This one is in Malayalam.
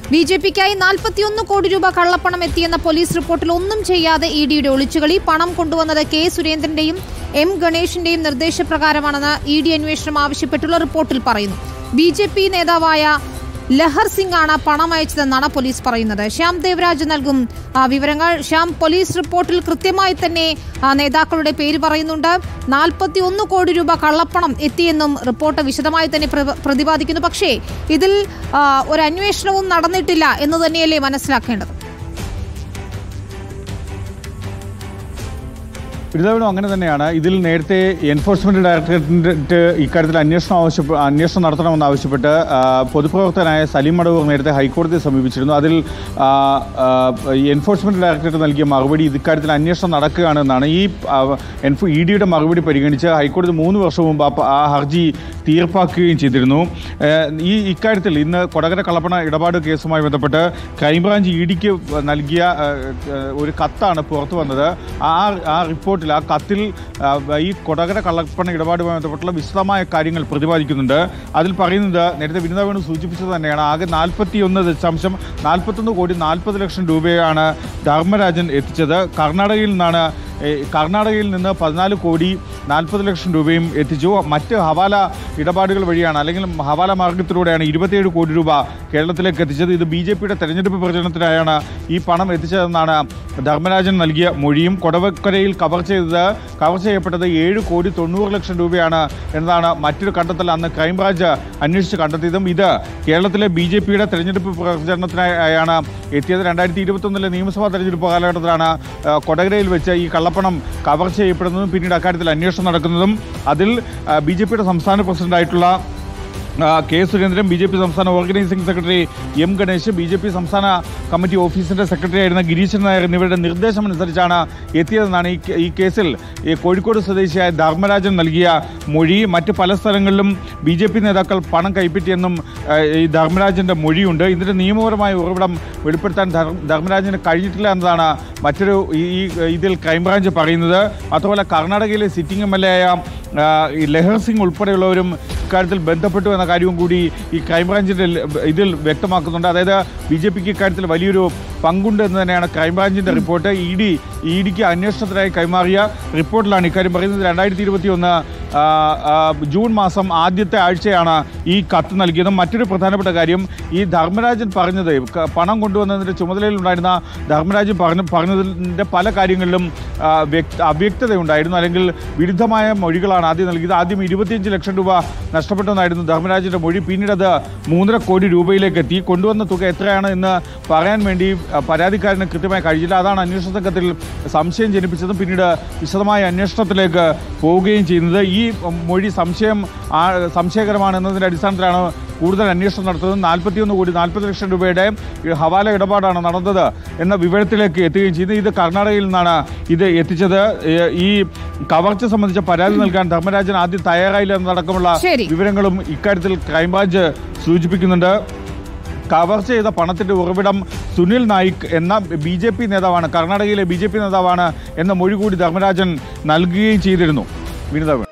ബി ജെ പിക്കായി നാൽപ്പത്തിയൊന്ന് കോടി രൂപ കള്ളപ്പണം എത്തിയെന്ന പോലീസ് റിപ്പോർട്ടിൽ ഒന്നും ചെയ്യാതെ ഇ ഡിയുടെ ഒളിച്ചുകളി പണം കൊണ്ടുവന്നത് കെ സുരേന്ദ്രന്റെയും എം ഗണേഷിന്റെയും നിർദ്ദേശപ്രകാരമാണെന്ന് ഇ ഡി അന്വേഷണം ആവശ്യപ്പെട്ടുള്ള റിപ്പോർട്ടിൽ പറയുന്നു ബി ജെ പി നേതാവായ ലഹർ സിംഗ് ആണ് പണം അയച്ചതെന്നാണ് പോലീസ് പറയുന്നത് ശ്യാം ദേവരാജ് നൽകും ആ, വിവരങ്ങൾ ശ്യാം പോലീസ് റിപ്പോർട്ടിൽ കൃത്യമായി തന്നെ ആ, നേതാക്കളുടെ പേര് പറയുന്നുണ്ട് നാൽപ്പത്തി ഒന്ന് കോടി രൂപ കള്ളപ്പണം എത്തിയെന്നും റിപ്പോർട്ട് വിശദമായി തന്നെ പ്ര- പ്രതിപാദിക്കുന്നു പക്ഷേ ഇതിൽ ആ, ഒരു അന്വേഷണവും നടന്നിട്ടില്ല എന്ന് തന്നെയല്ലേ മനസ്സിലാക്കേണ്ടത് പിതാവിനും അങ്ങനെ തന്നെയാണ് ഇതിൽ നേരത്തെ എൻഫോഴ്സ്മെന്റ് ഡയറക്ടറേറ്റ് ഇക്കാര്യത്തിൽ അന്വേഷണം ആവശ്യപ്പെ അന്വേഷണം നടത്തണമെന്ന് ആവശ്യപ്പെട്ട് ആ, പൊതുപ്രവർത്തകനായ സലീം മടവൂർ നേരത്തെ ഹൈക്കോടതിയെ സമീപിച്ചിരുന്നു അതിൽ ആ, ആ, എൻഫോഴ്സ്മെന്റ് ഡയറക്ടറേറ്റ് നൽകിയ മറുപടി ഇക്കാര്യത്തിൽ അന്വേഷണം നടക്കുകയാണെന്നാണ് ഈ എൻഫോ ഇ ഡിയുടെ മറുപടി പരിഗണിച്ച് ഹൈക്കോടതി മൂന്ന് വർഷം മുമ്പ് ആ പ- ആ ഹർജി തീർപ്പാക്കുകയും ചെയ്തിരുന്നു ഏഹ് ഈ ഇക്കാര്യത്തിൽ ഇന്ന് കൊടകര കള്ളപ്പണ ഇടപാട് കേസുമായി ബന്ധപ്പെട്ട് ക്രൈംബ്രാഞ്ച് ഇ ഡിക്ക് നൽകിയ ഏഹ്, ഏഹ്, ഒരു കത്താണ് പുറത്തു വന്നത് ആ ആ റിപ്പോർട്ടിൽ ആ കത്തിൽ ആ, ഈ കൊടകര കള്ളപ്പണ ഇടപാടുമായി ബന്ധപ്പെട്ടുള്ള വിശദമായ കാര്യങ്ങൾ പ്രതിപാദിക്കുന്നുണ്ട് അതിൽ പറയുന്നത് നേരത്തെ വിനിത വേണു സൂചിപ്പിച്ചത് തന്നെയാണ് ആകെ നാൽപ്പത്തി ഒന്ന് ദശാംശം നാൽപ്പത്തൊന്ന് കോടി നാൽപ്പത് ലക്ഷം രൂപയാണ് ധർമ്മരാജൻ എത്തിച്ചത് കർണാടകയിൽ നിന്നാണ് ഏഹ്, കർണാടകയിൽ നിന്ന് പതിനാല് കോടി നാൽപ്പത് ലക്ഷം രൂപയും എത്തിച്ചു മറ്റ് ഹവാല ഇടപാടുകൾ വഴിയാണ് അല്ലെങ്കിൽ ഹവാല മാർഗത്തിലൂടെയാണ് ഇരുപത്തിയേഴ് കോടി രൂപ കേരളത്തിലേക്ക് എത്തിച്ചത് ഇത് ബി ജെ പിയുടെ തെരഞ്ഞെടുപ്പ് പ്രചരണത്തിനായാണ് ഈ പണം എത്തിച്ചതെന്നാണ് ധർമ്മരാജൻ നൽകിയ മൊഴിയും കൊടവക്കരയിൽ കവർ ചെയ്തത് കവർ ചെയ്യപ്പെട്ടത് ഏഴ് കോടി തൊണ്ണൂറ് ലക്ഷം രൂപയാണ് എന്നതാണ് മറ്റൊരു കണ്ടെത്തൽ അന്ന് ക്രൈംബ്രാഞ്ച് അന്വേഷിച്ച് കണ്ടെത്തിയതും ഇത് കേരളത്തിലെ ബി ജെ പിയുടെ തെരഞ്ഞെടുപ്പ് പ്രചരണത്തിനായാണ് എത്തിയത് രണ്ടായിരത്തി ഇരുപത്തൊന്നിലെ നിയമസഭാ തെരഞ്ഞെടുപ്പ് കാലഘട്ടത്തിലാണ് ആ, കൊടകരയിൽ വെച്ച് ഈ കള്ളപ്പണം കവർ ചെയ്യപ്പെടുന്നതും പിന്നീട് അക്കാര്യത്തിൽ അന്വേഷണം നടക്കുന്നതും അതിൽ ബി ജെ പിയുടെ സംസ്ഥാന പ്രസിഡന്റായിട്ടുള്ള ആ, K Surendran B J P സംസ്ഥാന organising secretary M Ganesh B J P സംസ്ഥാന കമ്മിറ്റി ഓഫീസിന്റെ സെക്രട്ടറി ആയിരുന്ന ഗിരീശൻ നായർ എന്നിവരുടെ നിർദ്ദേശമനുസരിച്ചാണ് എത്തിയതെന്നാണ് ഈ കേ- ഈ കേസിൽ ഈ കോഴിക്കോട് സ്വദേശിയായ ധർമ്മരാജൻ നൽകിയ മൊഴി മറ്റ് പല സ്ഥലങ്ങളിലും ബി ജെ പി നേതാക്കൾ പണം കൈപ്പറ്റിയെന്നും ആ, ഈ ധർമ്മരാജന്റെ മൊഴിയുണ്ട് ഇതിന്റെ നിയമപരമായ ഉറവിടം വെളിപ്പെടുത്താൻ ധർ- ധർമ്മരാജന് കഴിഞ്ഞിട്ടില്ല എന്നതാണ് മറ്റൊരു ഈ ഈ ഇതിൽ ക്രൈംബ്രാഞ്ച് പറയുന്നത് മാത്രമല്ല കർണാടകയിലെ സിറ്റിംഗ് എം എൽ എ ആയ ആ, ഈ ലഹർ സിംഗ് ഉൾപ്പെടെയുള്ളവരും ഇക്കാര്യത്തിൽ ബന്ധപ്പെട്ടു എന്ന കാര്യവും കൂടി ഈ ക്രൈംബ്രാഞ്ചിന്റെ ല- ഇതിൽ വ്യക്തമാക്കുന്നുണ്ട് അതായത് ബി ജെ പിക്ക് ഇക്കാര്യത്തിൽ വലിയൊരു പങ്കുണ്ട് എന്ന് തന്നെയാണ് ക്രൈംബ്രാഞ്ചിന്റെ റിപ്പോർട്ട് ഇ ഡി ഇ ഡിക്ക് അന്വേഷണത്തിനായി കൈമാറിയ റിപ്പോർട്ടിലാണ് ഇക്കാര്യം പറയുന്നത് രണ്ടായിരത്തി ഇരുപത്തി ഒന്ന് ജൂൺ മാസം ആദ്യത്തെ ആഴ്ചയാണ് ഈ കത്ത് നൽകിയതും മറ്റൊരു പ്രധാനപ്പെട്ട കാര്യം ഈ ധർമ്മരാജൻ പറഞ്ഞത് ക- പണം കൊണ്ടുവന്നതിൻ്റെ ചുമതലയിലുണ്ടായിരുന്ന ധർമ്മരാജൻ പറഞ്ഞു പറഞ്ഞതിൻ്റെ പല കാര്യങ്ങളിലും ആ, വ്യക്ത അവ്യക്തതയുണ്ടായിരുന്നു അല്ലെങ്കിൽ വിരുദ്ധമായ മൊഴികളാണ് ആദ്യം നൽകിയത് ആദ്യം ഇരുപത്തിയഞ്ച് ലക്ഷം രൂപ നഷ്ടപ്പെട്ടെന്നായിരുന്നു ധർമ്മരാജൻ്റെ മൊഴി പിന്നീട് അത് മൂന്നര കോടി രൂപയിലേക്ക് എത്തി കൊണ്ടുവന്ന തുക എത്രയാണ് എന്ന് പറയാൻ വേണ്ടി ആ, പരാതിക്കാരന് കൃത്യമായി കഴിയില്ല അതാണ് അന്വേഷണ സംഘത്തിൽ സംശയം ജനിപ്പിച്ചതും പിന്നീട് വിശദമായ അന്വേഷണത്തിലേക്ക് പോവുകയും ചെയ്യുന്നത് ഈ മൊഴി സംശയം ആ, സംശയകരമാണ് എന്നതിൻ്റെ അടിസ്ഥാനത്തിലാണ് കൂടുതൽ അന്വേഷണം നടത്തുന്നത് നാൽപ്പത്തിയൊന്ന് കോടി നാൽപ്പത് ലക്ഷം രൂപയുടെ ഈ ഹവാല ഇടപാടാണ് നടന്നത് എന്ന വിവരത്തിലേക്ക് എത്തുകയും ചെയ്തു ഇത് കർണാടകയിൽ നിന്നാണ് ഇത് എത്തിച്ചത് ഏ- ഈ കവർച്ച സംബന്ധിച്ച പരാതി നൽകാൻ ധർമ്മരാജൻ ആദ്യം തയ്യാറായില്ല എന്നതടക്കമുള്ള ശരി. വിവരങ്ങളും ഇക്കാര്യത്തിൽ ക്രൈംബ്രാഞ്ച് സൂചിപ്പിക്കുന്നുണ്ട് കവർ ചെയ്ത പണത്തിന്റെ ഉറവിടം സുനിൽ നായിക് എന്ന ബി ജെ പി നേതാവാണ് കർണാടകയിലെ ബി ജെ പി നേതാവാണ് എന്ന മൊഴി കൂടി ധർമ്മരാജൻ നൽകുകയും ചെയ്തിരുന്നു വിനിത